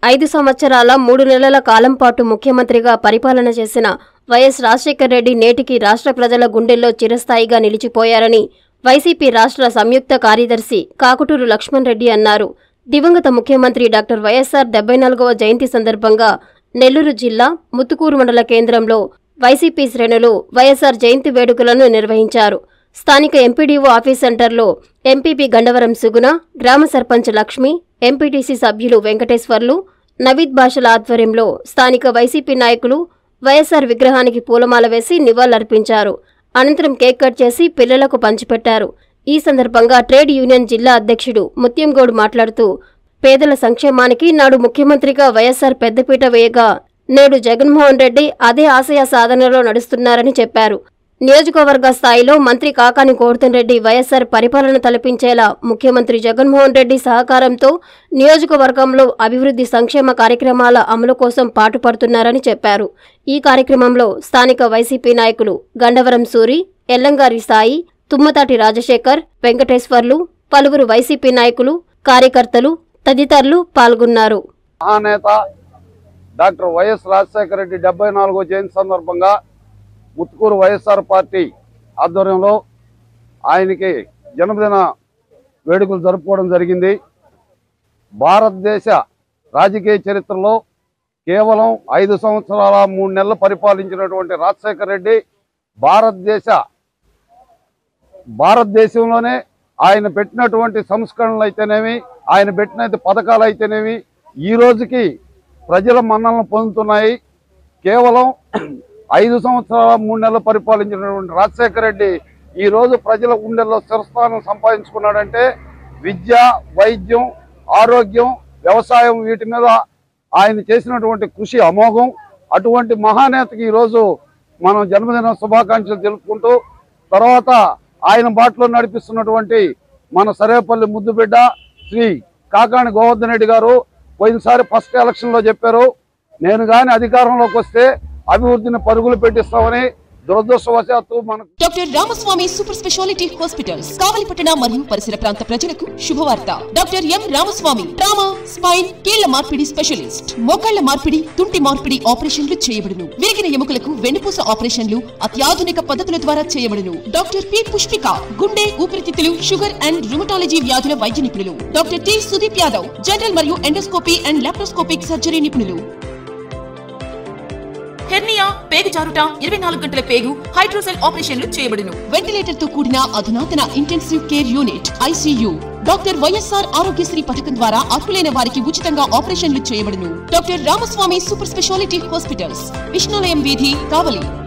ఐదు సంవత్సరాల మూడు నెలల కాలం పాటు ముఖ్యమంత్రిగా పరిపాలన చేసిన వైఎస్ రాజశేఖర రెడ్డి నేటికి రాష్ట్ర ప్రజల గుండెల్లో చిరస్థాయిగా నిలిచిపోయారని వైసీపీ రాష్ట్ర సంయుక్త కార్యదర్శి కాకుటూరు లక్ష్మణ్ రెడ్డి అన్నారు దివంగత ముఖ్యమంత్రి డాక్టర్ వైఎస్ఆర్ డెబ్బై నాలుగవ జయంతి సందర్భంగా నెల్లూరు జిల్లా ముత్తుకూరు మండల కేంద్రంలో వైసీపీ శ్రేణులు వైఎస్ఆర్ జయంతి వేడుకలను నిర్వహించారు స్థానిక ఎంపీడీఓ ఆఫీస్ సెంటర్లో ఎంపీపీ గండవరం సుగుణ గ్రామ సర్పంచ్ లక్ష్మి ఎంపీటీసీ సభ్యులు వెంకటేశ్వర్లు నవీద్ భాషల ఆధ్వర్యంలో స్థానిక వైసీపీ నాయకులు వైఎస్ఆర్ విగ్రహానికి పూలమాల వేసి నివాళులర్పించారు అనంతరం కేక్ కట్ చేసి పిల్లలకు పంచిపెట్టారు ఈ సందర్భంగా ట్రేడ్ యూనియన్ జిల్లా అధ్యక్షుడు ముత్యంగౌడ్ మాట్లాడుతూ పేదల సంక్షేమానికి నాడు ముఖ్యమంత్రిగా వైఎస్ఆర్ పెద్దపీట వేయగా నేడు జగన్మోహన్ రెడ్డి అదే ఆశయ సాధనలో నడుస్తున్నారని చెప్పారు నియోజకవర్గ స్థాయిలో మంత్రి కాకాని గోవర్ధన్ రెడ్డి వైఎస్ఆర్ పరిపాలన తలపించేలా ముఖ్యమంత్రి జగన్మోహన్ రెడ్డి సహకారంతో నియోజకవర్గంలో అభివృద్ధి సంక్షేమ కార్యక్రమాల అమలు కోసం పాటుపడుతున్నారని చెప్పారు ఈ కార్యక్రమంలో స్థానిక వైసీపీ నాయకులు గండవరం సూరి ఎల్లంగారి సాయి తుమ్మతాటి రాజశేఖర్ వెంకటేశ్వర్లు పలువురు వైసీపీ నాయకులు కార్యకర్తలు తదితరులు పాల్గొన్నారు మహానేత డాక్టర్ వైఎస్ రాజశేఖర రెడ్డి డెబ్బై నాలుగో జయంతి సందర్భంగా ముత్తుకూరు వైఎస్ఆర్ పార్టీ ఆధ్వర్యంలో ఆయనకి జన్మదిన వేడుకలు జరుపుకోవడం జరిగింది భారతదేశ రాజకీయ చరిత్రలో కేవలం ఐదు సంవత్సరాల మూడు నెలలు పరిపాలించినటువంటి రాజశేఖర రెడ్డి భారతదేశ భారతదేశంలోనే ఆయన పెట్టినటువంటి సంస్కరణలు అయితేనేమి ఆయన పెట్టిన పథకాలు అయితేనేమి ఈ రోజుకి ప్రజల మన్నలను పొందుతున్నాయి కేవలం ఐదు సంవత్సరాల మూడు నెలలు పరిపాలించినటువంటి రాజశేఖర రెడ్డి ఈ రోజు ప్రజల గుండెల్లో స్థిరస్థానం సంపాదించుకున్నాడంటే విద్య వైద్యం ఆరోగ్యం వ్యవసాయం వీటి మీద ఆయన చేసినటువంటి కృషి అమోఘం అటువంటి మహానేతకి ఈరోజు మనం జన్మదిన శుభాకాంక్షలు తెలుపుకుంటూ తర్వాత ఆయన బాటలో నడిపిస్తున్నటువంటి మన సరేపల్లి ముద్దుబిడ్డ శ్రీ కాకాణి గోవర్ధన్ రెడ్డి గారు పోయినసారి ఫస్ట్ ఎలక్షన్ లో చెప్పారు నేను గాని అధికారంలోకి వస్తే అభివృద్ధిని పరుగులు పెట్టిస్తామని దురదృష్టవశాత్తు మనకు doctor Ramaswamy super speciality hospitals కావలిపట్టణ మరియు పరిసర ప్రాంత ప్రజలకు శుభవార్త doctor M Ramaswamy trauma spine కీళ్ల మార్పిడి స్పెషలిస్ట్ మోకాళ్ల మార్పిడి తుంటి మార్పిడి ఆపరేషన్లు చేయబడును విరిగిన ఎముకలకు వెన్నుపూస ఆపరేషన్లు అత్యాధునిక పద్ధతుల ద్వారా చేయబడును డాక్టర్ పి పుష్పిక గుండె ఊపిరితిత్తులు షుగర్ అండ్ రుమటాలజీ వ్యాధుల వైద్య నిపుణులు doctor T Sudeep Yadav general మరియు ఎండోస్కోపీ అండ్ లాప్రోస్కోపిక్ సర్జరీ నిపుణులు హెర్నియా పేగు జారుట ఇరవై నాలుగు గంటల పేగు హైడ్రోసెల్ ఆపరేషన్లు చేయబడును వెంటిలేటర్ తో కూడిన అధునాతన intensive care unit ICU doctor YSR Aarogyasri పథకం ద్వారా అర్హులైన వారికి ఉచితంగా ఆపరేషన్లు చేయబడును doctor Ramaswamy super speciality hospitals Vishnulayam వీధి కావలి